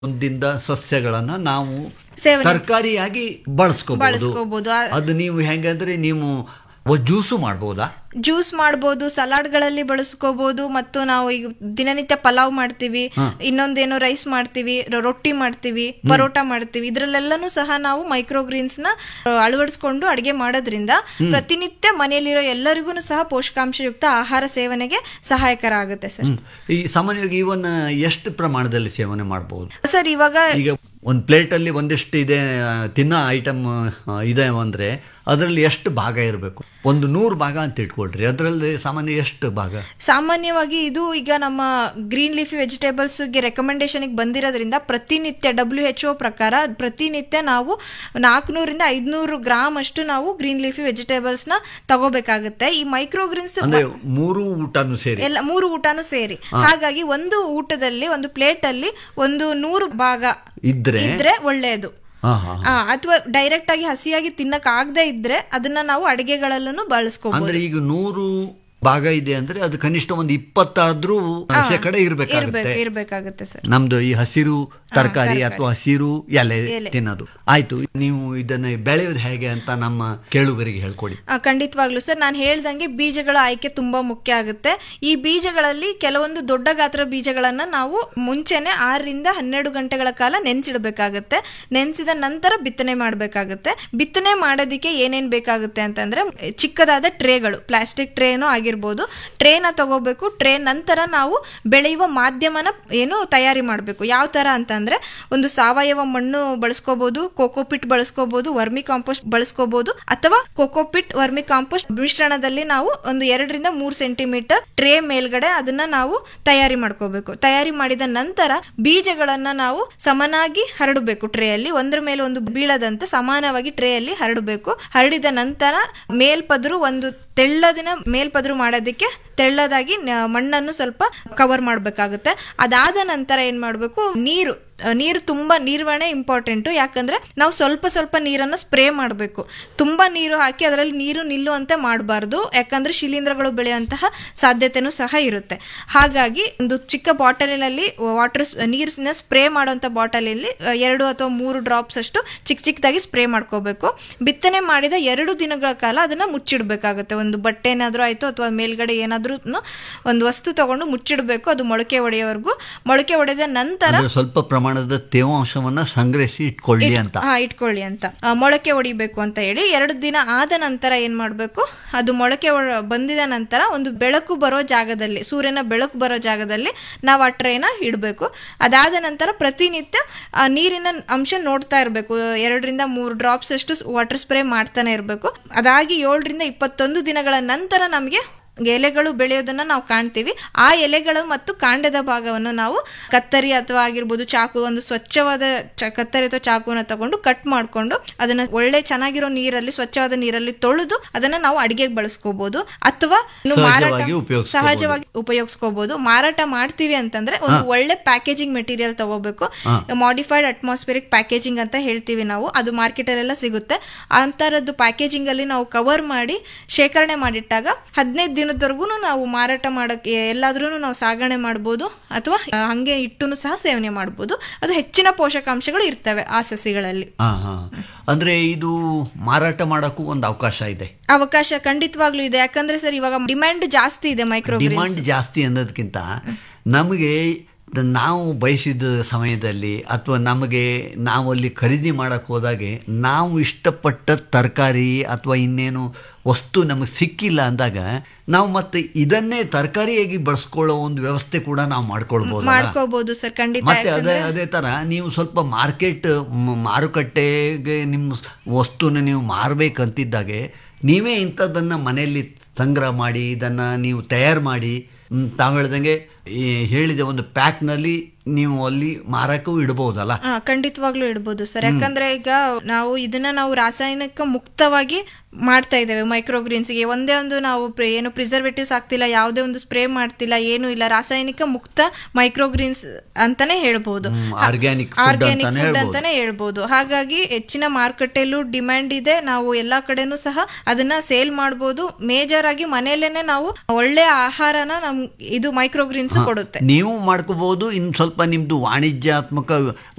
ಒಂದಿಂದ ಸಸ್ಯಗಳನ್ನ ನಾವು ಸೇವನೆ ತರಕಾರಿಯಾಗಿ ಬಳಸ್ಕೋಬಹುದು ಬಳಸ್ಕೋಬಹುದು ಆ- ಅದು ನೀವು ಹೆಂಗಂದ್ರೆ ನೀವು ಜ್ಯೂಸು ಮಾಡ್ಬೋದಾ ಜ್ಯೂಸ್ ಮಾಡ್ಬೋದು ಸಲಾಡ್ಗಳಲ್ಲಿ ಬಳಸ್ಕೋಬಹುದು ಮತ್ತು ನಾವು ಈಗ ದಿನನಿತ್ಯ ಪಲಾವ್ ಮಾಡ್ತೀವಿ ಇನ್ನೊಂದೇನು ರೈಸ್ ಮಾಡ್ತೀವಿ ರ- ರೊಟ್ಟಿ ಮಾಡ್ತೀವಿ ಪರೋಟ ಮಾಡ್ತೀವಿ ಇದ್ರಲ್ಲೆಲ್ಲನೂ ಸಹ ನಾವು ಮೈಕ್ರೋಗ್ರೀನ್ಸ್ ನ ಆ, ಅಳವಡಿಸ್ಕೊಂಡು ಅಡಿಗೆ ಮಾಡೋದ್ರಿಂದ ಪ್ರತಿನಿತ್ಯ ಮನೆಯಲ್ಲಿರೋ ಎಲ್ಲರಿಗೂ ಸಹ ಪೋಷಕಾಂಶಯುಕ್ತ ಆಹಾರ ಸೇವನೆಗೆ ಸಹಾಯಕರ ಆಗುತ್ತೆ ಸರ್ ಹ್ಮ್. ಈ ಸಾಮಾನ್ಯವಾಗಿ ಇವನ್ನ ಎಷ್ಟು ಪ್ರಮಾಣದಲ್ಲಿ ಸೇವನೆ ಮಾಡಬಹುದು ಸರ್ ಇವಾಗ ಈಗ ಒಂದು ಪ್ಲೇಟಲ್ಲಿ ಒಂದಿಷ್ಟು ಇದೆ ಆ, ತಿನ್ನೋ ಐಟಮ್ ಇದೆ ಅಂದ್ರೆ ಅದರಲ್ಲಿ ಎಷ್ಟು ಭಾಗ ಇರಬೇಕು ಒಂದು ನೂರು ಭಾಗ ಅಂತ ಇಟ್ಕೊಳ್ರಿ ಅದರಲ್ಲಿ ಸಾಮಾನ್ಯ ಎಷ್ಟು ಭಾಗ ಸಾಮಾನ್ಯವಾಗಿ ಇದು ಈಗ ನಮ್ಮ ಗ್ರೀನ್ ಲೀಫಿ ವೆಜಿಟೇಬಲ್ಸ್ ಗೆ ರೆಕಮೆಂಡೇಶನ್ ಬಂದಿರೋದ್ರಿಂದ ಪ್ರತಿನಿತ್ಯ ಡಬ್ಲ್ಯೂ ಎಚ್ ಒ ಪ್ರಕಾರ ಪ್ರತಿನಿತ್ಯ ನಾವು ನಾಲ್ಕುನೂರಿಂದ ಐದ್ನೂರು ಗ್ರಾಮ್ ಅಷ್ಟು ನಾವು ಗ್ರೀನ್ ಲೀಫಿ ವೆಜಿಟೇಬಲ್ಸ್ ನ ತಗೋಬೇಕಾಗುತ್ತೆ ಈ ಮೈಕ್ರೋಗ್ರೀನ್ಸ್ ಅಂದ್ರೆ ಮೂರು ಊಟನೂ ಸೇರಿ ಎಲ್ಲ ಮೂರು ಊಟನೂ ಸೇರಿ ಹಾಗಾಗಿ ಒಂದು ಊಟದಲ್ಲಿ ಒಂದು ಪ್ಲೇಟ್ ಅಲ್ಲಿ ಒಂದು ನೂರು ಭಾಗ ಇದ್ರೆ ಇದ್ರೆ ಒಳ್ಳೆಯದು ಹಾ ಹಾ ಅಥವಾ ಡೈರೆಕ್ಟ್ ಆಗಿ ಹಸಿಯಾಗಿ ತಿನ್ನಕ್ ಆಗದೆ ಇದ್ರೆ ಅದನ್ನ ನಾವು ಅಡಿಗೆಗಳಲ್ಲೂ ಬಳಸ್ಕೋಬಹುದು ಅಂದ್ರೆ ಈಗ ನೂರು ಭಾಗ ಇದೆ ಅಂದ್ರೆ ಅದು ಕನಿಷ್ಠ ಒಂದು ಇಪ್ಪತ್ತಾದ್ರೂ ಶೇಕಡ ಇರ್ಬೇಕಾಗುತ್ತೆ ಇರ್ಬೇಕು ಇರ್ಬೇಕಾಗುತ್ತೆ ಸರ್ ನಮ್ದು ಈ ಹಸಿರು ತರಕಾರಿ ಅಥವಾ ಹಸಿರು ಎಲೆ ತಿನ್ನೋದು ಆಯ್ತು ನೀವು ಇದನ್ನ ಬೆಳೆಯೋದು ಹೇಗೆ ಅಂತ ನಮ್ಮ ಕೇಳುಗರಿಗೆ ಹೇಳ್ಕೊಡಿ ಆ, ಖಂಡಿತವಾಗ್ಲೂ ಸರ್ ನಾನು ಹೇಳ್ದಂಗೆ ಬೀಜಗಳ ಆಯ್ಕೆ ತುಂಬಾ ಮುಖ್ಯ ಆಗುತ್ತೆ ಈ ಬೀಜಗಳಲ್ಲಿ ಕೆಲವೊಂದು ದೊಡ್ಡ ಗಾತ್ರ ಬೀಜಗಳನ್ನ ನಾವು ಮುಂಚೆನೆ ಆರರಿಂದ ಹನ್ನೆರಡು ಗಂಟೆಗಳ ಕಾಲ ನೆನೆಸಿಡ್ಬೇಕಾಗತ್ತೆ ನೆನೆಸಿದ ನಂತರ ಬಿತ್ತನೆ ಮಾಡಬೇಕಾಗುತ್ತೆ ಬಿತ್ತನೆ ಮಾಡೋದಕ್ಕೆ ಏನೇನ್ ಬೇಕಾಗುತ್ತೆ ಅಂತಂದ್ರೆ ಚಿಕ್ಕದಾದ ಟ್ರೇಗಳು ಪ್ಲಾಸ್ಟಿಕ್ ಟ್ರೇನೋ ಆಗಿರ್ಬೋದು ಟ್ರೇನ ತಗೋಬೇಕು ಟ್ರೇ ನಂತರ ನಾವು ಬೆಳೆಯುವ ಮಾಧ್ಯಮನ ಏನು ತಯಾರಿ ಮಾಡಬೇಕು ಯಾವ ತರ ಅಂತಂದ್ರೆ ಒಂದು ಸಾವಯವ ಮಣ್ಣು ಬಳಸ್ಕೋಬಹುದು ಕೋಕೋಪಿಟ್ ಬಳಸ್ಕೋಬಹುದು ವರ್ಮಿ ಕಾಂಪೋಸ್ಟ್ ಬಳಸ್ಕೋಬಹುದು ಅಥವಾ ಕೋಕೋಪಿಟ್ ವರ್ಮಿ ಕಾಂಪೋಸ್ಟ್ ಮಿಶ್ರಣದಲ್ಲಿ ನಾವು ಒಂದು ಎರಡರಿಂದ ಮೂರು ಸೆಂಟಿಮೀಟರ್ ಟ್ರೇ ಮೇಲ್ಗಡೆ ಅದನ್ನ ನಾವು ತಯಾರಿ ಮಾಡ್ಕೋಬೇಕು ತಯಾರಿ ಮಾಡಿದ ನಂತರ ಬೀಜಗಳನ್ನ ನಾವು ಸಮನಾಗಿ ಹರಡಬೇಕು ಟ್ರೇಯಲ್ಲಿ ಒಂದ್ರ ಮೇಲೆ ಒಂದು ಬೀಳದಂತೆ ಸಮಾನವಾಗಿ ಟ್ರೇಯಲ್ಲಿ ಹರಡಬೇಕು ಹರಡಿದ ನಂತರ ಮೇಲ್ಪದ್ರು ಒಂದು ತೆಳ್ಳದಿನ ಮೇಲ್ಪದ್ರು ಮಾಡೋದಕ್ಕೆ ತೆಳ್ಳದಾಗಿ ನ- ಮಣ್ಣನ್ನು ಸ್ವಲ್ಪ ಕವರ್ ಮಾಡಬೇಕಾಗುತ್ತೆ ಅದಾದ ನಂತರ ಏನ್ ಮಾಡಬೇಕು ನೀರು ಅಹ್, ನೀರು ತುಂಬಾ ನಿರ್ವಹಣೆ ಇಂಪಾರ್ಟೆಂಟು ಯಾಕಂದ್ರೆ ನಾವು ಸ್ವಲ್ಪ ಸ್ವಲ್ಪ ನೀರನ್ನು ಸ್ಪ್ರೇ ಮಾಡಬೇಕು ತುಂಬಾ ನೀರು ಹಾಕಿ ಅದರಲ್ಲಿ ನೀರು ನಿಲ್ಲುವಂತೆ ಮಾಡಬಾರ್ದು ಯಾಕಂದ್ರೆ ಶಿಲೀಂಧ್ರಗಳು ಬೆಳೆಯುವಂತಹ ಸಾಧ್ಯತೆನೂ ಸಹ ಇರುತ್ತೆ ಹಾಗಾಗಿ ಒಂದು ಚಿಕ್ಕ ಬಾಟಲಿನಲ್ಲಿ ವಾಟರ್ ನೀರಿನ ಸ್ಪ್ರೇ ಮಾಡುವಂತ ಬಾಟಲಿಯಲ್ಲಿ ಅಹ್, ಎರಡು ಅಥವಾ ಮೂರು ಡ್ರಾಪ್ಸ್ ಅಷ್ಟು ಚಿಕ್ಕ ಚಿಕ್ಕದಾಗಿ ಸ್ಪ್ರೇ ಮಾಡ್ಕೋಬೇಕು ಬಿತ್ತನೆ ಮಾಡಿದ ಎರಡು ದಿನಗಳ ಕಾಲ ಅದನ್ನ ಮುಚ್ಚಿಡ್ಬೇಕಾಗುತ್ತೆ ಒಂದು ಬಟ್ಟೆ ಏನಾದ್ರೂ ಆಯ್ತು ಅಥವಾ ಮೇಲ್ಗಡೆ ಏನಾದ್ರೂ ಒಂದು ವಸ್ತು ತಗೊಂಡು ಮುಚ್ಚಿಡ್ಬೇಕು ಅದು ಮೊಳಕೆ ಒಡೆಯೋವರೆಗೂ ಮೊಳಕೆ ಒಡೆದ ನಂತರ ಅಂದ್ರೆ ಸ್ವಲ್ಪ ಪ್ರಮಾಣದ ತೇವಾಂಶವನ್ನ ಸಂಗ್ರಹಿಸಿ ಇಟ್ಕೊಳ್ಳಿ ಅಂತ ಹಾ ಇಟ್ಕೊಳ್ಳಿ ಅಂತ ಆ, ಮೊಳಕೆ ಹೊಡಿಬೇಕು ಅಂತ ಹೇಳಿ ಎರಡು ದಿನ ಆದ ನಂತರ ಏನ್ ಮಾಡ್ಬೇಕು ಅದು ಮೊಳಕೆ ಒಡ- ಬಂದಿದ ನಂತರ ಒಂದು ಬೆಳಕು ಬರೋ ಜಾಗದಲ್ಲಿ ಸೂರ್ಯನ ಬೆಳಕು ಬರೋ ಜಾಗದಲ್ಲಿ ನಾವು ಆ ಟ್ರೇನ ಇಡಬೇಕು ಅದಾದ ನಂತರ ಪ್ರತಿನಿತ್ಯ ಆ ನೀರಿನ ಅಂಶ ನೋಡ್ತಾ ಇರಬೇಕು ಎರಡರಿಂದ ಮೂರು ಡ್ರಾಪ್ಸ್ ಅಷ್ಟು ವಾಟರ್ ಸ್ಪ್ರೇ ಮಾಡ್ತಾನೆ ಇರಬೇಕು ಅದಾಗಿ ಏಳರಿಂದ ಇಪ್ಪತ್ತೊಂದು ದಿನಗಳ ನಂತರ ನಮಗೆ ಎಲೆಗಳು ಬೆಳೆಯೋದನ್ನ ನಾವು ಕಾಣ್ತೀವಿ ಆ ಎಲೆಗಳು ಮತ್ತು ಕಾಂಡದ ಭಾಗವನ್ನು ನಾವು ಕತ್ತರಿ ಅಥವಾ ಆಗಿರ್ಬೋದು ಚಾಕು ಒಂದು ಸ್ವಚ್ಛವಾದ ಚ- ಕತ್ತರಿ ಅಥವಾ ಚಾಕುನ ತಗೊಂಡು ಕಟ್ ಮಾಡ್ಕೊಂಡು ಅದನ್ನ ಒಳ್ಳೆ ಚೆನ್ನಾಗಿರೋ ನೀರಲ್ಲಿ ಸ್ವಚ್ಛವಾದ ನೀರಲ್ಲಿ ತೊಳೆದು ಅದನ್ನ ನಾವು ಅಡಿಗೆಗೆ ಬಳಸ್ಕೋಬಹುದು ಅಥವಾ ಇನ್ನು ಮಾರಾಟ ಸಹಜವಾಗಿ ಉಪಯೋಗಿಸ್ಕೋಬಹುದು. ಸಹಜವಾಗಿ ಉಪಯೋಗಿಸ್ಕೋಬಹುದು ಮಾರಾಟ ಮಾಡ್ತೀವಿ ಅಂತಂದ್ರೆ ಒಂದು ಒಳ್ಳೆ ಪ್ಯಾಕೇಜಿಂಗ್ ಮೆಟೀರಿಯಲ್ ತಗೋಬೇಕು ಮಾಡಿಫೈಡ್ ಅಟ್ಮಾಸ್ಫಿರಿಕ್ ಪ್ಯಾಕೇಜಿಂಗ್ ಅಂತ ಹೇಳ್ತೀವಿ ನಾವು ಅದು ಮಾರ್ಕೆಟ್ ಅಲ್ಲೆಲ್ಲ ಸಿಗುತ್ತೆ ಅಂತರದ್ದು ಪ್ಯಾಕೇಜಿಂಗ್ ಅಲ್ಲಿ ನಾವು ಕವರ್ ಮಾಡಿ ಶೇಖರಣೆ ಮಾಡಿಟ್ಟಾಗ ಹದಿನೈದು ದಿನದವರೆಗೂ ನಾವು ಮಾರಾಟ ಮಾಡಕ್ಕೆ ಎಲ್ಲಾದ್ರೂ ನಾವು ಸಾಗಣೆ ಮಾಡ್ಬೋದು ಅಥವಾ ಆ, ಹಂಗೆ ಇಟ್ಟುನು ಸಹ ಸೇವನೆ ಮಾಡ್ಬೋದು ಅದು ಹೆಚ್ಚಿನ ಪೋಷಕಾಂಶಗಳು ಇರ್ತವೆ ಆ ಸಸಿಗಳಲ್ಲಿ ಹಾ ಹಾ ಅಂದ್ರೆ ಇದು ಮಾರಾಟ ಮಾಡಕ್ಕೂ ಒಂದು ಅವಕಾಶ ಇದೆ ಅವಕಾಶ ಖಂಡಿತವಾಗ್ಲೂ ಇದೆ ಯಾಕಂದ್ರೆ ಸರ್ ಇವಾಗ ಡಿಮ್ಯಾಂಡ್ ಜಾಸ್ತಿ ಇದೆ ಮೈಕ್ರೋ ಡಿಮಾಂಡ್ ಜಾಸ್ತಿ ಅನ್ನೋದಕ್ಕಿಂತ ನಮಗೆ ನಾವು ಬಯಸಿದ ಸಮಯದಲ್ಲಿ ಅಥವಾ ನಮಗೆ ನಾವು ಅಲ್ಲಿ ಖರೀದಿ ಮಾಡಕ್ಕೆ ಹೋದಾಗೆ ನಾವು ಇಷ್ಟಪಟ್ಟ ತರಕಾರಿ ಅಥವಾ ಇನ್ನೇನು ವಸ್ತು ನಮಗೆ ಸಿಕ್ಕಿಲ್ಲ ಅಂದಾಗ ನಾವು ಮತ್ತೆ ಇದನ್ನೇ ತರಕಾರಿಯಾಗಿ ಬಳಸ್ಕೊಳ್ಳೋ ಒಂದು ವ್ಯವಸ್ಥೆ ಕೂಡ ನಾವು ಮಾಡ್ಕೊಳ್ಬೋದು ಮಾಡ್ಕೋಬಹುದು ಸರ್ ಖಂಡಿತ ಮತ್ತೆ ಅದೇ ಅದೇ ತರ ನೀವು ಸ್ವಲ್ಪ ಮಾರ್ಕೆಟ್ ಮ್- ಮಾರುಕಟ್ಟೆಗೆ ನಿಮ್ಮ ಸ್- ವಸ್ತುನ ನೀವು ಮಾರಬೇಕಂತಿದ್ದಾಗೆ ನೀವೇ ಇಂಥದ್ದನ್ನು ಮನೆಯಲ್ಲಿ ಸಂಗ್ರಹ ಮಾಡಿ ಇದನ್ನು ನೀವು ತಯಾರು ಮಾಡಿ ಮ್, ತಾವು ಹೇಳ್ದಂಗೆ ಈ ಹೇಳಿದ ಒಂದು ಪ್ಯಾಕ್ನಲ್ಲಿ ನೀವು ಅಲ್ಲಿ ಮಾರಕ್ಕೂ ಇಡಬಹುದಲ್ಲ ಹಾ ಖಂಡಿತವಾಗ್ಲೂ ಇಡ್ಬೋದು ಸರ್ ಯಾಕಂದ್ರೆ ಈಗ ನಾವು ಇದನ್ನ ನಾವು ರಾಸಾಯನಿಕ ಮುಕ್ತವಾಗಿ ಮಾಡ್ತಾ ಇದ್ದೇವೆ ಮೈಕ್ರೋಗ್ರೀನ್ಸ್ಗೆ ಒಂದೇ ಒಂದು ನಾವು ಪ್ರ- ಏನು ಪ್ರಿಸರ್ವೇಟಿವ್ಸ್ ಆಗ್ತಿಲ್ಲ ಯಾವುದೇ ಒಂದು ಸ್ಪ್ರೇ ಮಾಡ್ತಿಲ್ಲ ಏನು ಇಲ್ಲ ರಾಸಾಯನಿಕ ಮುಕ್ತ ಮೈಕ್ರೋಗ್ರೀನ್ಸ್ ಅಂತಾನೆ ಹೇಳ್ಬೋದು ಆರ್ಗ್ಯಾನಿಕ್ ಫುಡ್ ಆರ್ಗ್ಯಾನಿಕ್ ಅಂತಾನೆ ಫುಡ್ ಹೇಳ್ಬೋದು ಅಂತಾನೆ ಹೇಳ್ಬೋದು ಹಾಗಾಗಿ ಹೆಚ್ಚಿನ ಮಾರುಕಟ್ಟೆಯಲ್ಲೂ ಡಿಮ್ಯಾಂಡ್ ಇದೆ ನಾವು ಎಲ್ಲಾ ಕಡೆನೂ ಸಹ ಅದನ್ನ ಸೇಲ್ ಮಾಡ್ಬೋದು ಮೇಜರ್ ಆಗಿ ಮನೆಯಲ್ಲೇನೆ ನಾವು ಒಳ್ಳೆ ಆಹಾರನ ನಮ್ ಇದು ಮೈಕ್ರೋಗ್ರೀನ್ಸ್ ಕೊಡುತ್ತೆ ನೀವು ಮಾಡ್ಕೋಬಹುದು ಇನ್ನು ಸ್ವಲ್ಪ ಸ್ವಲ್ಪ ನಿಮ್ಮದು ವಾಣಿಜ್ಯಾತ್ಮಕ